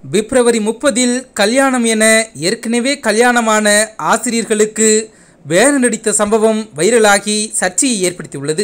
பிப்ரவரி முப்பதில் கல்யாணம் என ஏற்கனவே கல்யாணமான ஆசிரியர்களுக்கு பேனர் அடித்த சம்பவம் வைரலாகி சர்ச்சையை ஏற்படுத்தியுள்ளது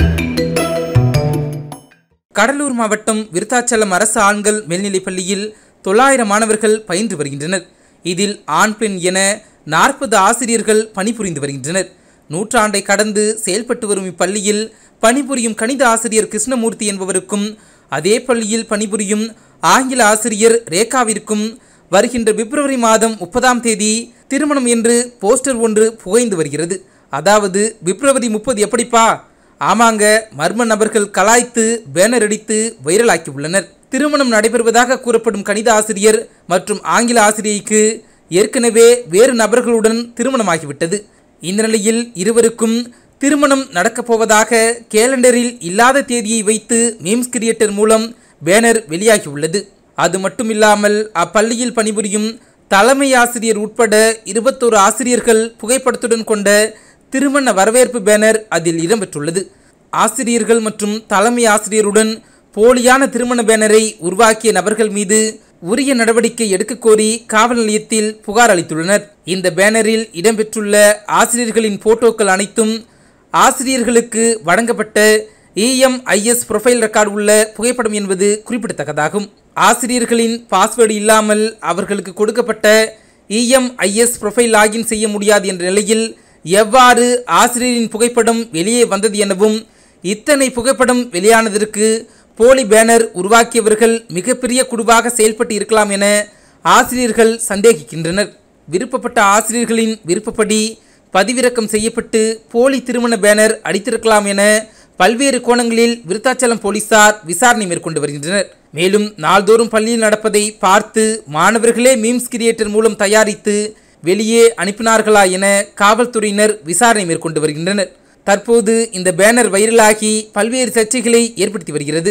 கடலூர் மாவட்டம் விருத்தாச்சலம் அரசு ஆண்கள் மேல்நிலைப் பள்ளியில் தொள்ளாயிரம் மாணவர்கள் பயின்று வருகின்றனர் இதில் ஆண் பெண் என நாற்பது ஆசிரியர்கள் பணிபுரிந்து வருகின்றனர் நூற்றாண்டை கடந்து செயல்பட்டு வரும் இப்பள்ளியில் பணிபுரியும் கணித ஆசிரியர் கிருஷ்ணமூர்த்தி என்பவருக்கும் அதே பள்ளியில் பணிபுரியும் ஆங்கில ஆசிரியர் ரேகாவிற்கும் வருகின்ற பிப்ரவரி மாதம் முப்பதாம் தேதி திருமணம் என்று போஸ்டர் ஒன்று புகைந்து வருகிறது அதாவது பிப்ரவரி முப்பது எப்படிப்பா ஆமாங்க மர்ம நபர்கள் கலாய்த்து பேனர் அடித்து வைரலாக்கி உள்ளனர் திருமணம் நடைபெறுவதாக கூறப்படும் கணித ஆசிரியர் மற்றும் ஆங்கில ஆசிரியைக்கு ஏற்கனவே வேறு நபர்களுடன் திருமணமாகிவிட்டது இந்த நிலையில் இருவருக்கும் திருமணம் நடக்கப் போவதாக கேலண்டரில் இல்லாத தேதியை வைத்து மீம்ஸ் கிரியேட்டர் மூலம் பேனர் வெளியாகியுள்ளது அது மட்டுமில்லாமல் அப்பள்ளியில் பணிபுரியும் தலைமை ஆசிரியர் உட்பட இருபத்தோரு ஆசிரியர்கள் புகைப்படத்துடன் கொண்ட திருமண வரவேற்பு பேனர் அதில் இடம்பெற்றுள்ளது ஆசிரியர்கள் மற்றும் தலைமை ஆசிரியருடன் போலியான திருமண பேனரை உருவாக்கிய நபர்கள் மீது உரிய நடவடிக்கை எடுக்கக் கோரி காவல் நிலையத்தில் புகார் அளித்துள்ளனர் இந்த பேனரில் இடம்பெற்றுள்ள ஆசிரியர்களின் போட்டோக்கள் அனைத்தும் ஆசிரியர்களுக்கு வழங்கப்பட்ட இஎம்ஐஎஸ் ப்ரொஃபைல் ரெக்கார்டு உள்ள புகைப்படம் என்பது குறிப்பிடத்தக்கதாகும் ஆசிரியர்களின் பாஸ்வேர்டு இல்லாமல் அவர்களுக்கு கொடுக்கப்பட்ட இஎம்ஐஎஸ் ப்ரொஃபைல் லாகின் செய்ய முடியாது என்ற நிலையில் எவ்வாறு ஆசிரியரின் புகைப்படம் வெளியே வந்தது எனவும் இத்தனை புகைப்படம் வெளியானதற்கு போலி பேனர் உருவாக்கியவர்கள் மிகப்பெரிய குழுவாக செயல்பட்டு இருக்கலாம் என ஆசிரியர்கள் சந்தேகிக்கின்றனர் விருப்பப்பட்ட ஆசிரியர்களின் விருப்பப்படி பதிவிறக்கம் செய்யப்பட்டு போலி திருமண பேனர் அடித்திருக்கலாம் என பல்வேறு கோணங்களில் விருத்தாச்சலம் போலீசார் விசாரணை மேற்கொண்டு வருகின்றனர் மேலும் நாள்தோறும் பள்ளியில் நடப்பதை பார்த்து மாணவர்களே மீம்ஸ் கிரியேட்டர் மூலம் தயாரித்து வெளியே அனுப்பினார்களா என காவல்துறையினர் விசாரணை மேற்கொண்டு வருகின்றனர் தற்போது இந்த பேனர் வைரலாகி பல்வேறு சர்ச்சைகளை ஏற்படுத்தி வருகிறது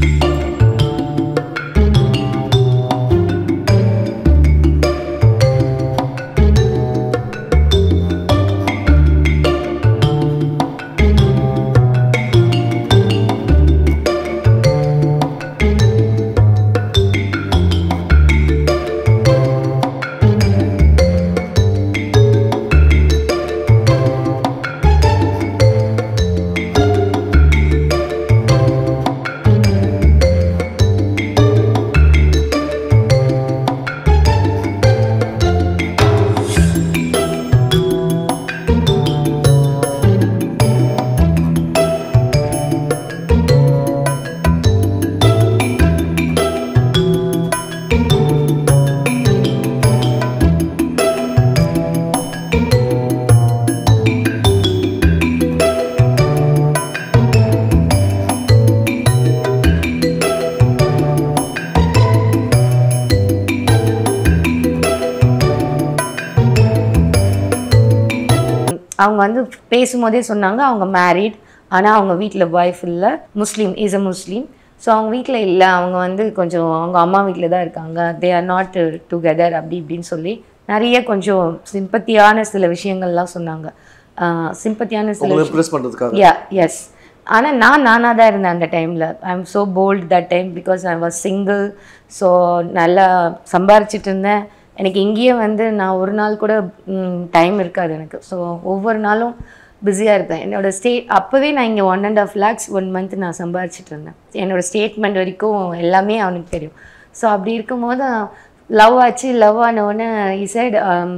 அவங்க வந்து பேசும்போதே சொன்னாங்க அவங்க மேரிட் ஆனால் அவங்க வீட்டில் ஒய்ஃப் இல்லை முஸ்லீம் இஸ் அ முஸ்லீம் ஸோ அவங்க வீட்டில் இல்லை அவங்க வந்து கொஞ்சம் அவங்க அம்மா வீட்டில் தான் இருக்காங்க தே ஆர் நாட் டுகெதர் அப்படி இப்படின்னு சொல்லி நிறைய கொஞ்சம் சிம்பத்தியான சில விஷயங்கள்லாம் சொன்னாங்க சிம்பத்தியான சில உங்களை விஷயம் இம்ப்ரெஸ் பண்றதுக்காக யா எஸ் ஆனால் நான் நானாக தான் இருந்தேன் அந்த டைமில் I am so bold that time because I was single so நல்லா சம்பாரிச்சிட்டு இருந்தேன் எனக்கு இங்கேயே வந்து நான் ஒரு நாள் கூட டைம் இருக்காது எனக்கு ஸோ ஒவ்வொரு நாளும் பிஸியாக இருப்பேன் என்னோட ஸ்டே அப்போவே நான் இங்கே one and half lakhs one month நான் சம்பாரிச்சிட்டு இருந்தேன் என்னோட ஸ்டேட்மெண்ட் வரைக்கும் எல்லாமே அவனுக்கு தெரியும் ஸோ அப்படி இருக்கும்போது லவ் ஆச்சு லவ் ஆனவுடனே இசைட்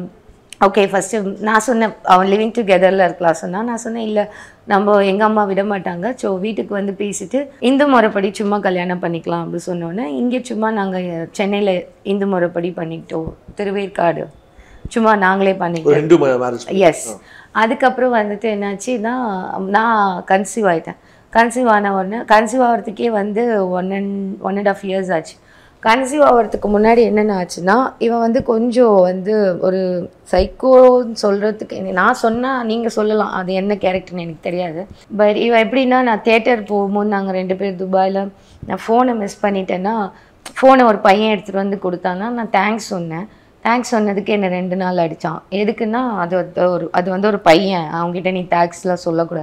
ஓகே ஃபஸ்ட்டு நான் சொன்னேன் அவன் லிவிங் டுகெதரில் இருக்கலாம் சொன்னான் நான் சொன்னேன் இல்லை நம்ம எங்கள் அம்மா விட மாட்டாங்க ஸோ வீட்டுக்கு வந்து பேசிட்டு இந்து முறைப்படி சும்மா கல்யாணம் பண்ணிக்கலாம் அப்படி சொன்னோன்னே இங்கே சும்மா நாங்கள் சென்னையில் இந்து முறைப்படி பண்ணிக்கிட்டோம் திருவேற்காடு சும்மா நாங்களே ஒரு பண்ணிக்கிட்டோம் ஹிந்து மேரேஜ் எஸ் அதுக்கப்புறம் வந்துட்டு என்னாச்சுன்னா நான் கன்சீவ் ஆயிட்டேன் கன்சீவ் ஆன உடனே கன்சீவ் ஆகிறதுக்கே வந்து one and one and half years ஆச்சு கன்சீவ் ஆகிறதுக்கு முன்னாடி என்னென்ன ஆச்சுன்னா இவன் வந்து கொஞ்சம் வந்து ஒரு சைக்கோன்னு சொல்கிறதுக்கு நான் சொன்னால் நீங்கள் சொல்லலாம் அது என்ன கேரக்டர்னு எனக்கு தெரியாது பட் இவன் எப்படின்னா நான் தேட்டர் போகும்போது நாங்கள் ரெண்டு பேர் துபாயில் நான் ஃபோனை மிஸ் பண்ணிட்டேன்னா ஃபோனை ஒரு பையன் எடுத்துகிட்டு வந்து கொடுத்தான்னா நான் தேங்க்ஸ் சொன்னேன் தேங்க்ஸ் சொன்னதுக்கு என்னை ரெண்டு நாள் அடித்தான் எதுக்குன்னா அது வந்து ஒரு அது வந்து ஒரு பையன் அவங்ககிட்ட நீ தேங்க்ஸ்லாம் சொல்லக்கூடாது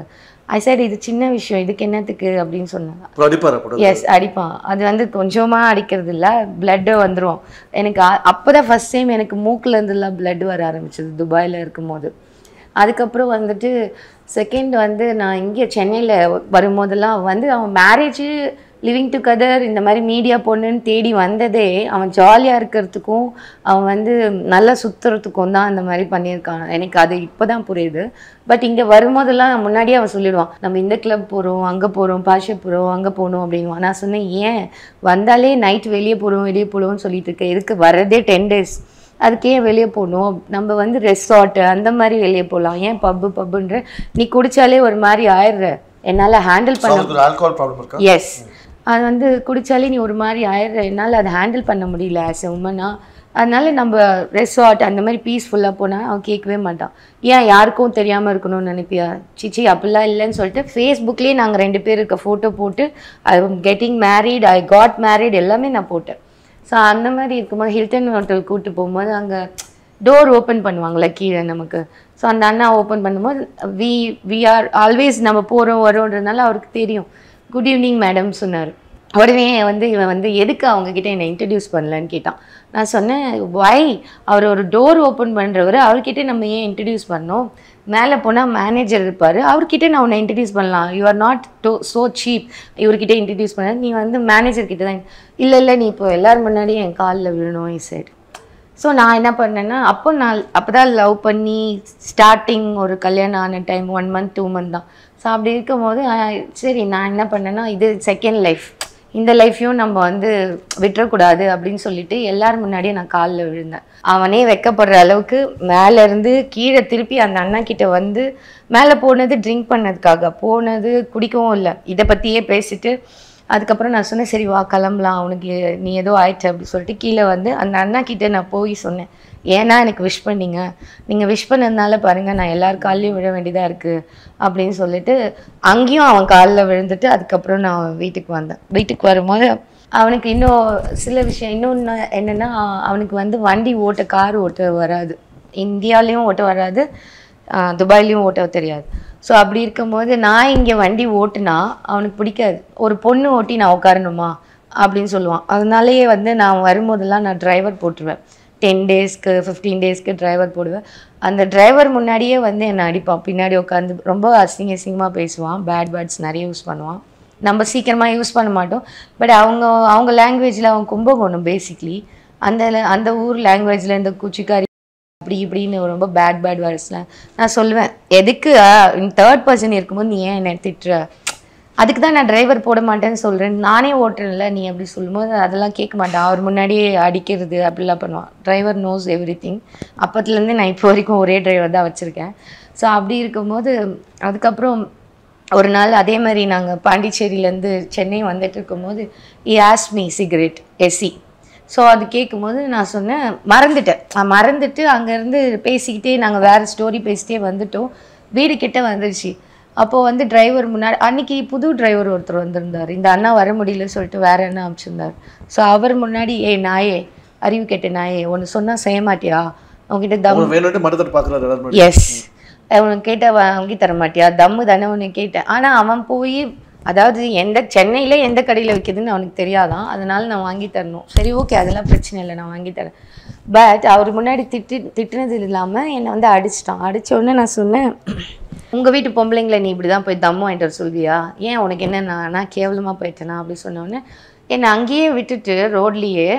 ஐ சைடு இது சின்ன விஷயம் இதுக்கு என்னத்துக்கு அப்படின்னு சொன்னாங்க அப்புறம் அடிப்பாரா படம் எஸ் அடிப்பான் அது வந்து கொஞ்சமாக அடிக்கிறது இல்லை பிளட்டு வந்துடும் எனக்கு அப்போ தான் ஃபஸ்ட் டைம் எனக்கு மூக்குல இருந்துலாம் blood வர ஆரம்பிச்சது துபாயில் இருக்கும்போது அதுக்கப்புறம் வந்துட்டு செகண்ட் வந்து நான் இங்கே சென்னையில் வரும்போதெல்லாம் வந்து அவன் மேரேஜ் லிவிங் டுகெதர் இந்த மாதிரி மீடியா பொண்ணுன்னு தேடி வந்ததே அவன் ஜாலியாக இருக்கிறதுக்கும் அவன் வந்து நல்லா சுற்றுறதுக்கும் தான் அந்த மாதிரி பண்ணியிருக்கான் எனக்கு அது இப்போ தான் புரியுது பட் இங்கே வரும்போதெல்லாம் முன்னாடியே அவன் சொல்லிடுவான் நம்ம இந்த கிளப் போகிறோம் அங்கே போகிறோம் பாஷா போகிறோம் அங்கே போகணும் அப்படின்வான் நான் சொன்னேன் ஏன் வந்தாலே நைட் வெளியே போகிறோம் வெளியே போகிறோம்னு சொல்லிட்டு இருக்க எதுக்கு வரதே டென் டேஸ் அதுக்கே வெளியே போகணும் நம்ம வந்து ரெசார்ட்டு அந்த மாதிரி வெளியே போகலாம் ஏன் பப்பு பப்புன்ற நீ குடிச்சாலே ஒரு மாதிரி ஆயிடுற என்னால் ஹேண்டில் பண்ண அவருக்கு ஒரு ஆல்கஹால் ப்ராப்ளம் இருக்கா எஸ் அது வந்து குடிச்சாலே நீ ஒரு மாதிரி ஆயிடுற என்னால் அதை ஹேண்டில் பண்ண முடியல ஆஸ் எ உமனா அதனால நம்ம ரெசார்ட் அந்த மாதிரி பீஸ்ஃபுல்லாக போனால் அவன் கேட்கவே மாட்டான் ஏன் யாருக்கும் தெரியாமல் இருக்கணும்னு நினைப்பியா சிச்சி அப்படிலாம் இல்லைன்னு சொல்லிட்டு ஃபேஸ்புக்லேயே நாங்கள் ரெண்டு பேர் இருக்க ஃபோட்டோ போட்டு I getting married I got married எல்லாமே நான் போட்டேன் ஸோ அந்த மாதிரி இருக்கும்போது ஹில்டன் ஹோட்டல் கூட்டு போகும்போது அங்கே டோர் ஓப்பன் பண்ணுவாங்கள்ல கீழே நமக்கு ஸோ அந்த அண்ணா ஓப்பன் பண்ணும்போது வி வி ஆர் ஆல்வேஸ் நம்ம போகிறோம் வரோன்றதுனால அவருக்கு தெரியும் குட் ஈவினிங் மேடம் சொன்னார் உடனே வந்து இவன் வந்து எதுக்கு அவங்க கிட்ட என்னை இன்ட்ரடியூஸ் பண்ணலன்னு கேட்டான் நான் சொன்னேன் வை அவர் ஒரு டோர் ஓப்பன் பண்ணுறவர் அவர்கிட்ட நம்ம ஏன் இன்ட்ரடியூஸ் பண்ணோம் மேலே போனால் மேனேஜர் இருப்பார் அவர்கிட்ட நான் உன்னை இன்ட்ரடியூஸ் பண்ணலாம் you are not too so cheap இவர்கிட்ட இன்ட்ரடியூஸ் பண்ண நீ வந்து மேனேஜர் கிட்ட தான் இல்லை இல்லை நீ இப்போ எல்லாரும் முன்னாடி என் காலில் விழணும் இ சைடு ஸோ நான் என்ன பண்ணேன்னா அப்போ நான் அப்போ தான் லவ் பண்ணி ஸ்டார்டிங் ஒரு கல்யாணம் ஆன time one month two month தான் ஸோ அப்படி இருக்கும்போது ஆ, சரி நான் என்ன பண்ணேன்னா இது செகண்ட் லைஃப் இந்த லைஃப்பையும் நம்ம வந்து விட்டுறக்கூடாது அப்படின்னு சொல்லிட்டு எல்லார் முன்னாடியும் நான் காலில் விழுந்தேன் அவனே வெக்கப்படுற அளவுக்கு மேலே இருந்து கீழே திருப்பி அந்த அண்ணா கிட்ட வந்து மேலே போனது ட்ரிங்க் பண்ணதுக்காக போனது குடிக்கவும் இல்லை இதை பற்றியே பேசிட்டு அதுக்கப்புறம் நான் சொன்னேன் சரி வா கிளம்பலாம் அவனுக்கு நீ ஏதோ ஆயிடுச்சு அப்படி சொல்லிட்டு கீழே வந்து அந்த அண்ணா கிட்ட நான் போய் சொன்னேன் ஏன்னா எனக்கு விஷ் பண்ணீங்க நீங்கள் விஷ் பண்ணதுனால பாருங்கள் நான் எல்லார் கால்லையும் விழ வேண்டியதாக இருக்குது அப்படின்னு சொல்லிட்டு அங்கேயும் அவன் காலில் விழுந்துட்டு அதுக்கப்புறம் நான் வீட்டுக்கு வந்தேன் வீட்டுக்கு வரும்போது அவனுக்கு இன்னும் சில விஷயம் இன்னொன்று என்னென்னா அவனுக்கு வந்து வண்டி ஓட்ட கார் ஓட்ட வராது இந்தியாலேயும் ஓட்ட வராது ஆஹ் துபாய்லேயும் ஓட்ட தெரியாது ஸோ அப்படி இருக்கும்போது நான் இங்கே வண்டி ஓட்டுனா அவனுக்கு பிடிக்காது ஒரு பொண்ணு ஓட்டி நான் உட்காரணுமா அப்படின்னு சொல்லுவான் அதனாலேயே வந்து நான் வரும்போதெல்லாம் நான் டிரைவர் போட்டுருவேன் டென் டேஸ்க்கு ஃபிஃப்டீன் டேஸ்க்கு டிரைவர் போடுவேன் அந்த டிரைவர் முன்னாடியே வந்து என்னை அடிப்பான் பின்னாடி உட்காந்து ரொம்ப அசிங்க அசிங்கமாக பேசுவான் பேட் வேர்ட்ஸ் நிறைய யூஸ் பண்ணுவான் நம்ம சீக்கிரமாக யூஸ் பண்ண மாட்டோம் பட் அவங்க அவங்க லாங்குவேஜில் அவன் கும்பகோணம் பேசிக்லி அந்த அந்த ஊர் லாங்குவேஜில் இந்த குச்சிக்காரி அப்படி இப்படின்னு ரொம்ப பேட் பேட் வேர்ட்ஸ்லாம் நான் சொல்லுவேன் எதுக்கு தேர்ட் பர்சன் இருக்கும்போது நீ ஏன் என்னை திட்டுற அதுக்கு தான் நான் டிரைவர் போட மாட்டேன்னு சொல்கிறேன் நானே ஓட்டுறேன்ல நீ அப்படி சொல்லும்போது அதெல்லாம் கேட்க மாட்டேன் அவர் முன்னாடியே அடிக்கிறது அப்படிலாம் பண்ணுவான் டிரைவர் நோஸ் எவ்ரி திங் அப்பத்துலேருந்து நான் இப்போ வரைக்கும் ஒரே டிரைவர் தான் வச்சுருக்கேன் ஸோ அப்படி இருக்கும்போது அதுக்கப்புறம் ஒரு நாள் அதே மாதிரி நாங்கள் பாண்டிச்சேரியிலேருந்து சென்னை வந்துட்டு இருக்கும்போது இ ஆஸ் மீ சிகரெட் எஸ்சி ஸோ அது கேட்கும்போது நான் சொன்னேன் மறந்துட்டேன் நான் மறந்துட்டு அங்கேருந்து பேசிக்கிட்டே நாங்கள் வேறு ஸ்டோரி பேசிட்டே வந்துட்டோம் வீடு கிட்ட வந்துருச்சு அப்போது வந்து டிரைவர் முன்னாடி அன்னைக்கு புது டிரைவர் ஒருத்தர் வந்திருந்தார் இந்த அண்ணா வர முடியல சொல்லிட்டு வேற என்ன அனுப்பிச்சிருந்தார் ஸோ அவர் முன்னாடி ஏ நாயே அறிவு கெட்ட நாயே ஒன்று சொன்னால் செய்ய மாட்டியா அவங்ககிட்ட தம் உங்களுக்கு வேணும்ட்டு மருத்துவர் பார்க்குறாரு எல்லாரும் முன்னாடி. எஸ் அவனுக்கு கேட்ட வாங்கி தர மாட்டியா தம்மு தானே உனக்கு கேட்டேன் ஆனால் அவன் போய் அதாவது எந்த சென்னையில் எந்த கடையில் விற்கிதுன்னு அவனுக்கு தெரியாதான் அதனால நான் வாங்கி தரணும் சரி ஓகே அதெல்லாம் பிரச்சனை இல்லை நான் வாங்கி தரேன் பட் அவர் முன்னாடி திட்டு திட்டுனது இல்லாமல் என்னை வந்து அடிச்சிட்டான் அடிச்ச உடனே நான் சொன்னேன் உங்கள் வீட்டு பொம்பளைங்களை நீ இப்படி தான் போய் தம்மு வாங்கிட்டு வர சொல்வியா ஏன் உனக்கு என்ன நான் நான் கேவலமாக போயிட்டேனா அப்படி சொன்ன உடனே என்னை அங்கேயே விட்டுட்டு ரோட்லேயே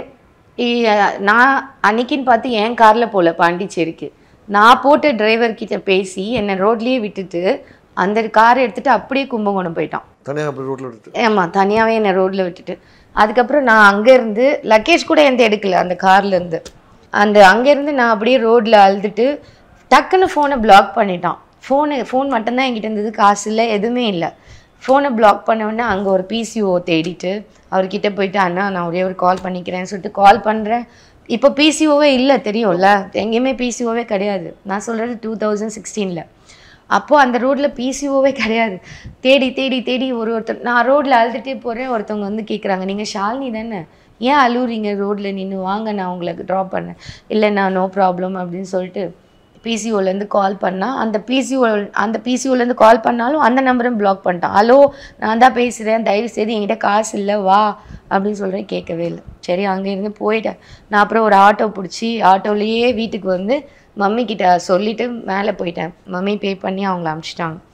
நான் அன்னைக்குன்னு பார்த்து என் காரில் போகல பாண்டிச்சேரிக்கு நான் போட்ட டிரைவர் கிட்ட பேசி என்னை ரோட்லேயே விட்டுட்டு அந்த காரை எடுத்துட்டு அப்படியே கும்பகோணம் போயிட்டான் தனியாக அப்படி ரோட்டில் விட்டு ஆமாம் தனியாகவே என்னை ரோட்டில் விட்டுட்டு அதுக்கப்புறம் நான் அங்கேருந்து லக்கேஜ் கூட எந்த எடுக்கல அந்த கார்லேருந்து அந்த அங்கேருந்து நான் அப்படியே ரோட்டில் அழுதுட்டு டக்குன்னு ஃபோனை பிளாக் பண்ணிட்டான் ஃபோனு ஃபோன் மட்டும்தான் என்கிட்ட இருந்தது காசு இல்லை எதுவுமே இல்லை ஃபோனை பிளாக் பண்ண உடனே அங்கே ஒரு பிசிஓ தேடிட்டு அவர்கிட்ட போயிட்டு அண்ணா நான் ஒரே ஒரு கால் பண்ணிக்கிறேன்னு சொல்லிட்டு கால் பண்ணுறேன் இப்போ பிசிஓவே இல்லை தெரியும்ல எங்கேயுமே பிசிஓவே கிடையாது நான் சொல்கிறது டூ தௌசண்ட் சிக்ஸ்டீனில் அப்போது அந்த ரோட்டில் பிசிஓவே கிடையாது தேடி தேடி தேடி ஒரு ஒருத்தர் நான் ரோட்டில் அழுதுகிட்டே போகிறேன் ஒருத்தவங்க வந்து கேட்குறாங்க நீங்கள் ஷாலினி தானே ஏன் அழுவுறீங்க ரோட்டில் நின்று வாங்க நான் உங்களுக்கு ட்ராப் பண்ணேன் இல்லை நான் நோ ப்ராப்ளம் அப்படின்னு சொல்லிட்டு பிசிஓலேருந்து கால் பண்ணால் அந்த பிசிஓ அந்த பிசிஓலேருந்து கால் பண்ணாலும் அந்த நம்பரும் பிளாக் பண்ணிட்டான் ஹலோ நான் தான் பேசுகிறேன் தயவு செய்து என்கிட்ட காசு இல்லை வா அப்படின்னு சொல்கிறேன் கேட்கவே இல்லை சரி அங்கேருந்து போயிட்டேன் நான் அப்புறம் ஒரு ஆட்டோ பிடிச்சி ஆட்டோலேயே வீட்டுக்கு வந்து மம்மி கிட்ட சொல்லிட்டு மேலே போயிட்டேன் மம்மி பே பண்ணி அவங்கள அனுப்பிச்சிட்டாங்க